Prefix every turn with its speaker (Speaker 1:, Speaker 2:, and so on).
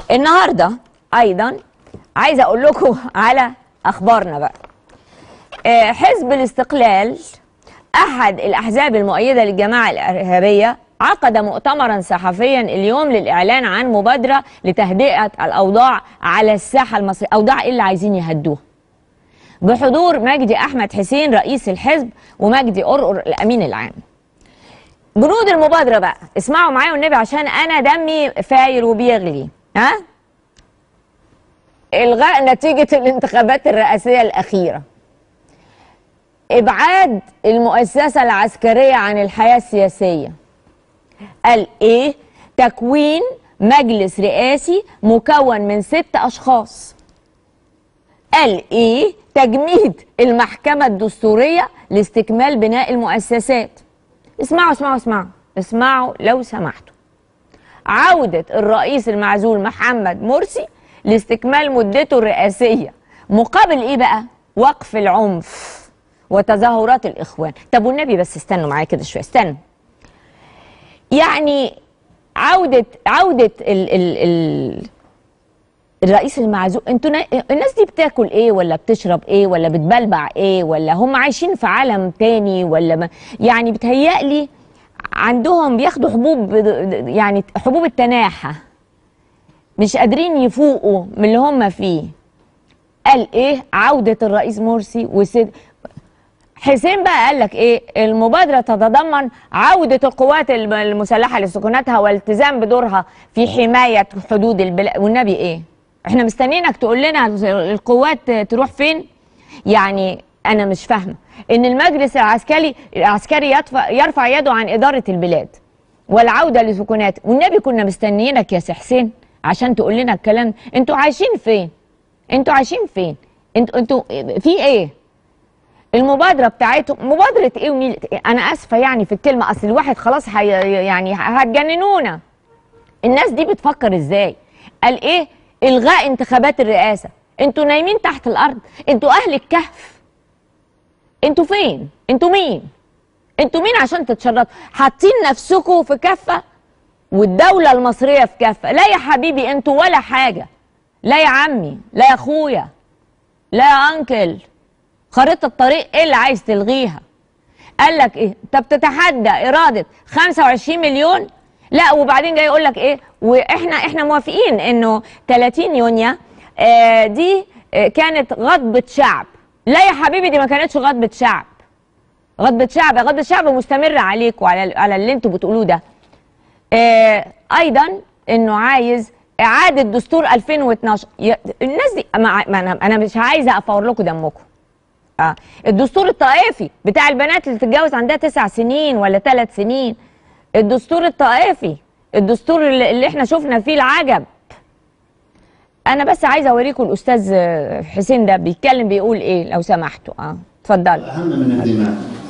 Speaker 1: النهارده ايضا عايزه اقول لكم على اخبارنا بقى آه، حزب الاستقلال احد الاحزاب المؤيده للجماعه الارهابيه عقد مؤتمرا صحفيا اليوم للاعلان عن مبادره لتهدئه الاوضاع على الساحه المصريه اوضاع ايه اللي عايزين يهدوها بحضور مجدي احمد حسين رئيس الحزب ومجدي قرقر الامين العام بنود المبادره بقى اسمعوا معايا والنبي عشان انا دمي فاير وبيغلي ها الغاء نتيجه الانتخابات الرئاسيه الاخيره ابعاد المؤسسه العسكريه عن الحياه السياسيه قال ايه تكوين مجلس رئاسي مكون من ست اشخاص قال ايه تجميد المحكمه الدستوريه لاستكمال بناء المؤسسات اسمعوا اسمعوا اسمعوا اسمعوا لو سمحتوا عودة الرئيس المعزول محمد مرسي لاستكمال مدته الرئاسية مقابل ايه بقى وقف العنف وتظاهرات الاخوان طب والنبي بس استنوا معايا كده شويه استنوا يعني عودة عودة ال ال ال الرئيس المعزول انتوا نا- الناس دي بتاكل ايه ولا بتشرب ايه ولا بتبلبع ايه ولا هم عايشين في عالم تاني ولا ما يعني بتهيألي عندهم بياخدوا حبوب يعني حبوب التناحة مش قادرين يفوقوا من اللي هم فيه قال ايه عودة الرئيس مرسي وسيد حسين بقى قال لك ايه المبادره تتضمن عوده القوات الم- المسلحه لسكناتها والالتزام بدورها في حمايه حدود البلاد والنبي ايه احنا مستنيينك تقول لنا القوات تروح فين يعني انا مش فاهمه ان المجلس العسكري العسكري يرفع, يرفع يده عن اداره البلاد والعوده لسكنات والنبي كنا مستنيينك يا سي حسين عشان تقول لنا الكلام انتوا عايشين فين انتوا عايشين فين انتوا انتوا في ايه المبادره بتاعتهم مبادره ايه ونيل إيه؟ انا اسفه يعني في الكلمه اصل الواحد خلاص هي يعني هتجننونا الناس دي بتفكر ازاي قال ايه الغاء انتخابات الرئاسه انتوا نايمين تحت الارض انتوا اهل الكهف انتوا فين انتوا مين انتوا مين عشان تتشرطوا حاطين نفسكم في كفه والدوله المصريه في كفه لا يا حبيبي انتوا ولا حاجه لا يا عمي لا يا اخويا لا يا انكل خريطة الطريق ايه اللي عايز تلغيها قال لك ايه طب تتحدى اراده 25 مليون لا وبعدين جاي يقول لك ايه واحنا احنا موافقين انه 30 يونيو آه دي آه كانت غضبة شعب لا يا حبيبي دي ما كانتش غضبة شعب غضبة شعب غضبة شعب مستمرة عليكم على على اللي انتوا بتقولوه ده آه ايضا انه عايز اعاده دستور 2012 يا- الناس دي ما ما انا انا مش عايزه افور لكم دمكم اه الدستور الطائفي بتاع البنات اللي تتجوز عندها تسع سنين ولا ثلاث سنين الدستور الطائفي الدستور اللي اللي احنا شفنا فيه العجب انا بس عايزه اوريكم الاستاذ آه، حسين ده بيتكلم بيقول ايه لو سمحتوا اه اتفضلوا
Speaker 2: أهم من الدماء